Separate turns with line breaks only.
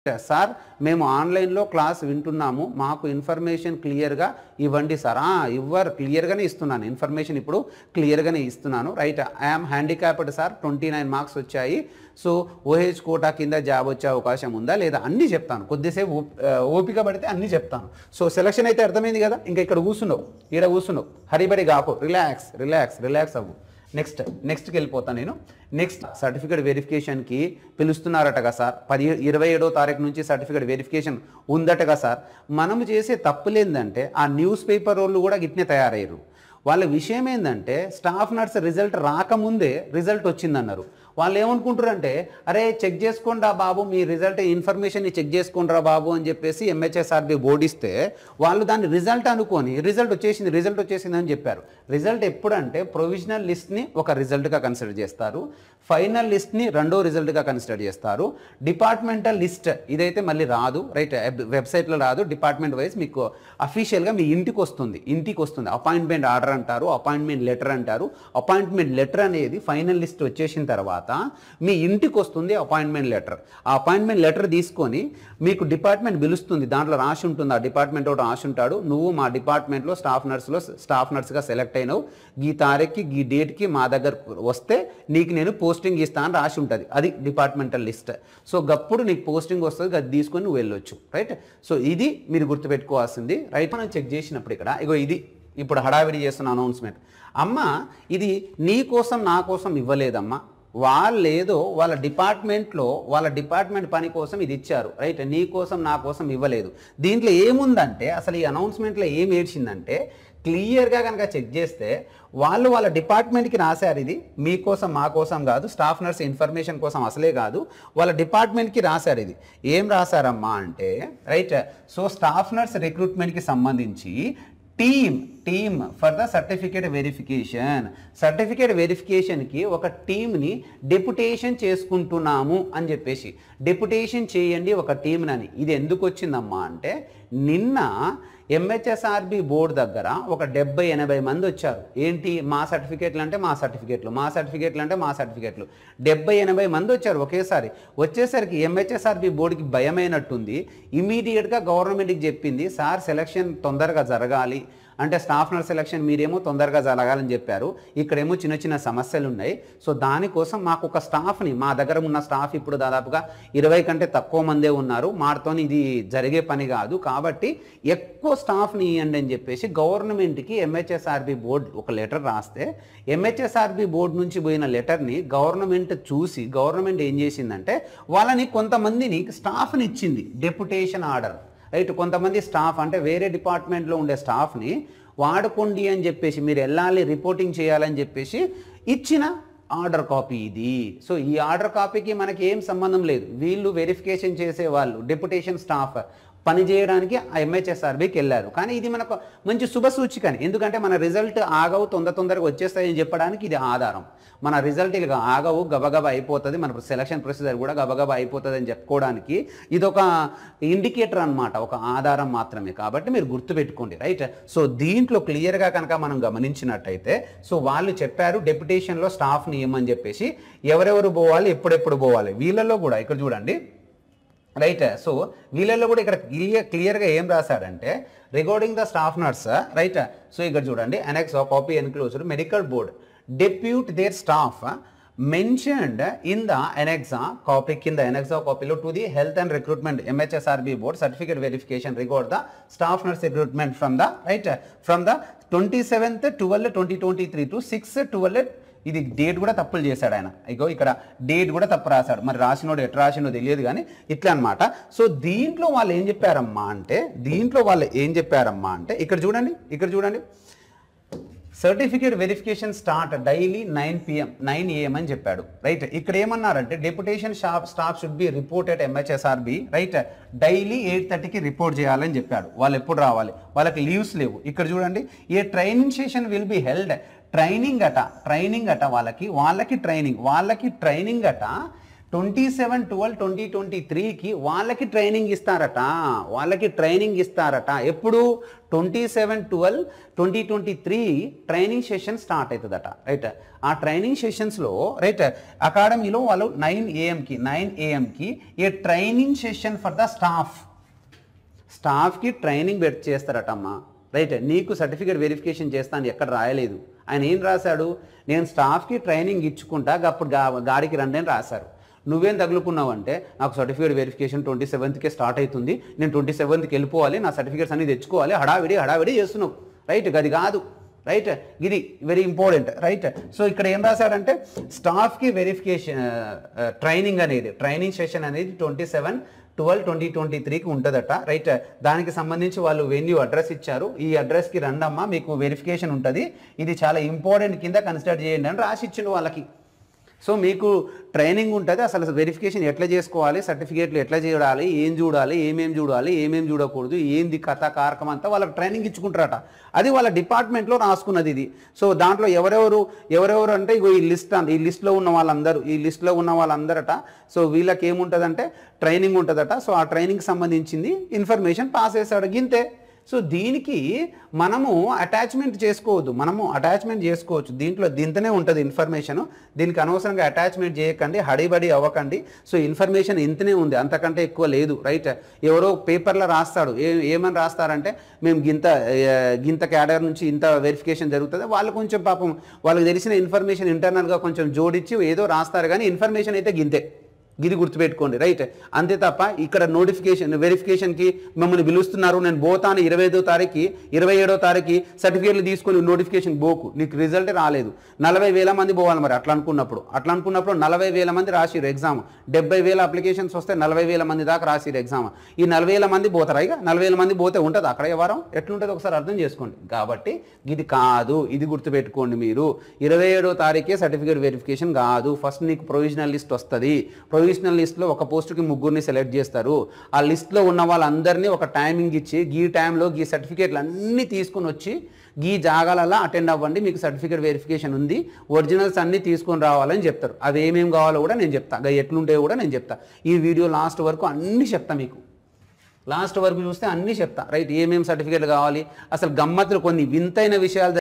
sir మేము ఆన్లైన్లో class వింటున్నాము మాకు ఇన్ఫర్మేషన్ క్లియర్గా ఇవ్వండి సార్ ఆ, ఇవ్వరు క్లియర్గానే ఇస్తున్నాను ఇన్ఫర్మేషన్ ఇప్పుడు క్లియర్గానే ఇస్తున్నాను right I'm handicapped sir twenty nine marks వచ్చాయి సో ఓహెచ్ కోటా కింద జాబ్ వచ్చే అవకాశం ఉందా లేదా అన్నీ చెప్తాను కొద్దిసేపు ఓప్- ఆ, ఓపిక పడితే అన్నీ చెప్తాను సో సెలక్షన్ అయితే అర్థమైంది కదా ఇంకా ఇక్కడ కూర్చున్నావు ఇక్కడ కూర్చున్నావు హరిబడి కాకు రిలాక్స్ రిలాక్స్ రిలాక్స్ అవ్వు నెక్స్ట్ నెక్స్ట్కి వెళ్ళిపోతాను నేను నెక్స్ట్ సర్టిఫికేట్ వెరిఫికేషన్కి పిలుస్తున్నారటగా సార్ పది ఇరవై ఏడో తారీఖు నుంచి సర్టిఫికేట్ వెరిఫికేషన్ ఉందటగా సార్ మనము చేసే తప్పులేందంటే ఆ న్యూస్ పేపర్ వాళ్ళు కూడా గిట్నే తయారయ్యారు వాళ్ళ విషయం ఏంటంటే స్టాఫ్ నర్స్ రిజల్ట్ రాకముందే రిజల్ట్ వచ్చిందన్నారు వాళ్ళు ఏమనుకుంటారంటే అరే చెక్ చేసుకోండి రా బాబు మీ రిజల్ట్ ఇన్ఫర్మేషన్ చెక్ చేసుకోండి రా బాబు అని చెప్పేసి ఎంహెచ్ఎస్ఆర్బి బోర్డు ఇస్తే వాళ్ళు దాన్ని రిజల్ట్ అనుకొని రిజల్ట్ వచ్చేసింది రిజల్ట్ వచ్చేసింది అని చెప్పారు రిజల్ట్ ఎప్పుడంటే ప్రొవిజనల్ లిస్ట్ని ఒక రిజల్ట్గా కన్సిడర్ చేస్తారు ఫైనల్ లిస్ట్ని రెండో రిజల్ట్గా కన్సిడర్ చేస్తారు డిపార్ట్మెంటల్ లిస్ట్ ఇదైతే మళ్ళీ రాదు రైట్ వెబ్సైట్లో రాదు డిపార్ట్మెంట్ వైజ్ మీకు అఫీషియల్గా మీ ఇంటికి వస్తుంది ఇంటికి వస్తుంది అపాయింట్మెంట్ ఆర్డర్ అంటారు అపాయింట్మెంట్ లెటర్ అంటారు అపాయింట్మెంట్ లెటర్ అనేది ఫైనల్ లిస్ట్ వచ్చేసిన తర్వాత మీ ఇంటికి వస్తుంది అపాయింట్మెంట్ లెటర్ ఆ అపాయింట్మెంట్ లెటర్ తీసుకొని మీకు డిపార్ట్మెంట్ పిలుస్తుంది దాంట్లో రాసి ఉంటుంది ఆ డిపార్ట్మెంట్ ఒకటి రాసి ఉంటాడు నువ్వు మా డిపార్ట్మెంట్లో స్టాఫ్ నర్సులో స్టాఫ్ నర్స్గా సెలెక్ట్ అయినావు ఈ తారీఖుకి ఈ డేట్కి మా దగ్గర వస్తే నీకు నేను పోస్టింగ్ ఇస్తా అని రాసి ఉంటుంది అది డిపార్ట్మెంటల్ లిస్ట్ సో గప్పుడు నీకు పోస్టింగ్ వస్తుంది అది తీసుకొని నువ్వు వెళ్ళొచ్చు రైట్ సో ఇది మీరు గుర్తుపెట్టుకోవాల్సింది రైట్ మనం చెక్ చేసినప్పుడు ఇక్కడ ఇగో ఇది ఇప్పుడు హడావిడి చేస్తున్న అనౌన్స్మెంట్ అమ్మ ఇది నీ కోసం నా కోసం ఇవ్వలేదమ్మా వాళ్ళేదో వాళ్ళ డిపార్ట్మెంట్లో వాళ్ళ డిపార్ట్మెంట్ పని కోసం ఇది ఇచ్చారు రైట్ నీ కోసం నా కోసం ఇవ్వలేదు దీంట్లో ఏముందంటే అసలు ఈ అనౌన్స్మెంట్లో ఏం ఏడ్చిందంటే క్లియర్గా కనుక చెక్ చేస్తే వాళ్ళు వాళ్ళ డిపార్ట్మెంట్కి రాశారు ఇది మీకోసం మా కోసం కాదు స్టాఫ్ నర్స్ ఇన్ఫర్మేషన్ కోసం అసలే కాదు వాళ్ళ డిపార్ట్మెంట్కి రాశారు ఇది ఏం రాశారమ్మా అంటే రైట్ సో స్టాఫ్ నర్స్ రిక్రూట్మెంట్కి సంబంధించి team team for the certificate verification certificate వెరిఫికేషన్కి ఒక టీమ్ని డెప్యుటేషన్ చేసుకుంటున్నాము అని చెప్పేసి డెప్యుటేషన్ చేయండి ఒక టీమ్నని ఇది ఎందుకు వచ్చిందమ్మా అంటే నిన్న ఎంహెచ్ఎస్ఆర్బి బోర్డు దగ్గర ఒక డెబ్బై ఎనభై మంది వచ్చారు ఏంటి మా సర్టిఫికేట్లు అంటే మా సర్టిఫికేట్లు మా సర్టిఫికేట్లు అంటే మా సర్టిఫికేట్లు డెబ్బై ఎనభై మంది వచ్చారు ఒకేసారి వచ్చేసరికి ఎంహెచ్ఎస్ఆర్బి బోర్డుకి భయమైనట్టుంది ఇమీడియట్గా గవర్నమెంట్కి చెప్పింది సార్ సెలక్షన్ తొందరగా జరగాలి అంటే స్టాఫ్ నర్స్ సెలక్షన్ మీరేమో తొందరగా జరగాలని చెప్పారు ఇక్కడేమో చిన్న చిన్న సమస్యలు ఉన్నాయి సో దానికోసం మాకు ఒక స్టాఫ్ని మా దగ్గర ఉన్న స్టాఫ్ ఇప్పుడు దాదాపుగా ఇరవై కంటే తక్కువ మందే ఉన్నారు మాతో ఇది జరిగే పని కాదు కాబట్టి ఎక్కువ స్టాఫ్ని ఇవ్వండి అని చెప్పేసి గవర్నమెంట్కి ఎంహెచ్ఎస్ఆర్బి బోర్డు ఒక లెటర్ రాస్తే ఎంహెచ్ఎస్ఆర్బి బోర్డు నుంచి పోయిన లెటర్ని గవర్నమెంట్ చూసి గవర్నమెంట్ ఏం చేసిందంటే వాళ్ళని కొంతమందిని స్టాఫ్ని ఇచ్చింది డెప్యుటేషన్ ఆర్డర్ రైట్ కొంతమంది స్టాఫ్ అంటే వేరే డిపార్ట్మెంట్లో ఉండే స్టాఫ్ని వాడుకోండి అని చెప్పేసి మీరు వెళ్ళాలి రిపోర్టింగ్ చేయాలని చెప్పేసి ఇచ్చిన ఆర్డర్ కాపీ ఇది సో ఈ ఆర్డర్ కాపీకి మనకి ఏం సంబంధం లేదు వీళ్ళు వెరిఫికేషన్ చేసే వాళ్ళు డెప్యుటేషన్ స్టాఫ్ పని చేయడానికి ఆ ఎంహెచ్ఎస్ఆర్బికి వెళ్ళారు కానీ ఇది మనకు మంచి శుభ సూచికని ఎందుకంటే మన రిజల్ట్ ఆగవు తొందర తొందరగా వచ్చేస్తాయని చెప్పడానికి ఇది ఆధారం మన రిజల్ట్ ఇక ఆగవు గబగబా అయిపోతుంది మన సెలక్షన్ ప్రొసీజర్ కూడా గబగబా అయిపోతుంది అని చెప్పుకోవడానికి ఇది ఒక ఇండికేటర్ అన్నమాట ఒక ఆధారం మాత్రమే కాబట్టి మీరు గుర్తుపెట్టుకోండి రైట్ సో దీంట్లో క్లియర్గా కనుక మనం గమనించినట్టయితే సో వాళ్ళు చెప్పారు డెప్యుటేషన్లో స్టాఫ్ని ఇవ్వమని చెప్పేసి ఎవరెవరు పోవాలి ఎప్పుడెప్పుడు పోవాలి వీళ్ళలో కూడా ఇక్కడ చూడండి రైట్ సో వీళ్ళల్లో కూడా ఇక్కడ క్లియర్ క్లియర్గా ఏం రాశాడంటే regarding the staff nurse right so ఇక్కడ చూడండి annex copy enclosed medical board depute their staff mentioned in the annexure copy కింద ఎనెక్సా కాపీలో to the health and recruitment MHSRB board certificate verification regard the staff nurse recruitment from the right from the twenty seventh twelve twenty twenty three to six twelve ఇది date కూడా తప్పులు చేశాడు ఆయన ఇగో ఇక్కడ date కూడా తప్పు రాశాడు మరి రాసినోడు ఎట్లా రాసినో తెలియదు కానీ ఇట్లా అన్నమాట సో దీంట్లో వాళ్ళు ఏం చెప్పారమ్మా అంటే దీంట్లో వాళ్ళు ఏం చెప్పారమ్మా అంటే ఇక్కడ చూడండి ఇక్కడ చూడండి certificate verification start daily nine PM nine AM అని చెప్పాడు రైట్ ఇక్కడ ఏమన్నారంటే deputation shop staff should be report at MHSRB right daily eight థర్టీకి రిపోర్ట్ చేయాలని చెప్పాడు వాళ్ళు ఎప్పుడు రావాలి వాళ్ళకి లీవ్స్ లేవు ఇక్కడ చూడండి a training session will be held training అట ట్రైనింగ్ అట వాళ్ళకి వాళ్ళకి ట్రైనింగ్ వాళ్ళకి ట్రైనింగ్ అట twenty seven twelve twenty twenty త్రీకి వాళ్ళకి ట్రైనింగ్ ఇస్తారట వాళ్ళకి ట్రైనింగ్ ఇస్తారట ఎప్పుడు twenty seven twelve twenty twenty three training session start అవుతుందట రైట్ ఆ ట్రైనింగ్ సెషన్స్లో రైట్ అకాడమీలో వాళ్ళు నైన్ ఏఎంకి నైన్ ఏఎంకి a training session for the staff స్టాఫ్కి ట్రైనింగ్ పెట్ చేస్తారటమ్మా రైట్ నీకు సర్టిఫికేట్ వెరిఫికేషన్ చేస్తాను ఎక్కడ రాయలేదు ఆయన ఏం రాశాడు నేను స్టాఫ్కి ట్రైనింగ్ ఇచ్చుకుంటా అప్పుడు గా గాడికి రండి అని రాశారు నువ్వేం తగులుకున్నావు అంటే నాకు సర్టిఫికేట్ వెరిఫికేషన్ ట్వంటీ సెవెంత్కే స్టార్ట్ అవుతుంది నేను ట్వంటీ సెవెంత్కి వెళ్ళిపోవాలి నా సర్టిఫికేట్స్ అన్ని తెచ్చుకోవాలి హడావిడి హడావిడి చేస్తున్నావు రైట్ అది కాదు రైట్ ఇది వెరీ ఇంపార్టెంట్ రైట్ సో ఇక్కడ ఏం రాశాడంటే స్టాఫ్కి వెరిఫికేషన్ ట్రైనింగ్ అనేది ట్రైనింగ్ సెషన్ అనేది twenty seven twelve twenty twenty త్రీకి ఉంటుందట రైట్ దానికి సంబంధించి వాళ్ళు వెన్యూ అడ్రస్ ఇచ్చారు ఈ అడ్రస్కి రండమ్మా మీకు వెరిఫికేషన్ ఉంటుంది ఇది చాలా ఇంపార్టెంట్ కింద కన్సిడర్ చేయండి అని రాసి ఇచ్చిండు వాళ్ళకి సో మీకు ట్రైనింగ్ ఉంటుంది అసలు వెరిఫికేషన్ ఎట్లా చేసుకోవాలి సర్టిఫికేట్లు ఎట్లా చూడాలి ఏం చూడాలి ఏమేం చూడాలి ఏమేం చూడకూడదు ఏంది కథ కారకం అంతా వాళ్ళకి ట్రైనింగ్ ఇచ్చుకుంటారట అది వాళ్ళ డిపార్ట్మెంట్లో రాసుకున్నది ఇది సో దాంట్లో ఎవరెవరు ఎవరెవరు అంటే ఇగో ఈ లిస్ట్ ఈ లిస్ట్లో ఉన్న వాళ్ళందరూ ఈ లిస్ట్లో ఉన్న వాళ్ళందరట సో వీళ్ళకి ఏముంటుందంటే ట్రైనింగ్ ఉంటుందట సో ఆ ట్రైనింగ్ సంబంధించింది ఇన్ఫర్మేషన్ పాస్ చేస్తాడు గింతే సో దీనికి మనము అటాచ్మెంట్ చేసుకోవద్దు మనము అటాచ్మెంట్ చేసుకోవచ్చు దీంట్లో దీంతోనే ఉంటుంది ఇన్ఫర్మేషన్ దీనికి అనవసరంగా అటాచ్మెంట్ చేయకండి హడిబడి అవ్వకండి సో ఇన్ఫర్మేషన్ ఇంతనే ఉంది అంతకంటే ఎక్కువ లేదు రైట్ ఎవరో పేపర్లో రాస్తాడు ఏ ఏమని రాస్తారంటే మేము గింత ఏ, గింత క్యాడర్ నుంచి ఇంత వెరిఫికేషన్ జరుగుతుంది వాళ్ళు కొంచెం పాపం వాళ్ళకి తెలిసిన ఇన్ఫర్మేషన్ ఇంటర్నల్గా కొంచెం జోడించి ఏదో రాస్తారు కానీ ఇన్ఫర్మేషన్ అయితే గింతే గిది గుర్తుపెట్టుకోండి రైట్ అంతే తప్ప ఇక్కడ నోటిఫికేషన్ వెరిఫికేషన్కి మిమ్మల్ని పిలుస్తున్నారు నేను పోతాను ఇరవై ఐదో తారీఖు ఇరవై ఏడో తారీఖు సర్టిఫికేట్లు తీసుకొని నోటిఫికేషన్ పోకు నీకు రిజల్ట్ రాలేదు నలభై వేల మంది పోవాలి మరి అట్లా అనుకున్నప్పుడు అట్లా అనుకున్నప్పుడు నలభై వేల మంది రాసిరు ఎగ్జామ్ డెబ్బై వేల అప్లికేషన్స్ వస్తే నలభై వేల మంది దాకా రాసిరు ఎగ్జామ్ ఈ నలభై వేల మంది పోతారా ఇక నలభై వేల మంది పోతే ఉంటుంది అక్కడ ఎవరం ఎట్లుంటుంది ఒకసారి అర్థం చేసుకోండి కాబట్టి ఇది కాదు ఇది గుర్తుపెట్టుకోండి మీరు ఇరవై ఏడో తారీఖే సర్టిఫికేట్ వెరిఫికేషన్ కాదు ఫస్ట్ నీకు ప్రొవిజనల్ లిస్ట్ వస్తుంది ప్రొవిజనల్ లిస్ట్లో ఒక పోస్టుకి ముగ్గురిని సెలెక్ట్ చేస్తారు ఆ లిస్ట్లో ఉన్న వాళ్ళందరినీ ఒక టైమింగ్ ఇచ్చి గీ టైంలో గీ సర్టిఫికేట్లు అన్నీ తీసుకొని వచ్చి గీ జాగాలలో అటెండ్ అవ్వండి మీకు సర్టిఫికేట్ వెరిఫికేషన్ ఉంది ఒరిజినల్స్ అన్నీ తీసుకొని రావాలని చెప్తారు అవి ఏమేమి కావాలో కూడా నేను చెప్తా అవి ఎట్లుంటాయో కూడా నేను చెప్తా ఈ వీడియో లాస్ట్ వరకు అన్నీ చెప్తా మీకు లాస్ట్ వరకు చూస్తే అన్నీ చెప్తా రైట్ ఏమేమి సర్టిఫికేట్లు కావాలి అసలు గమ్మత్తులు కొన్ని వింతైన విషయాలు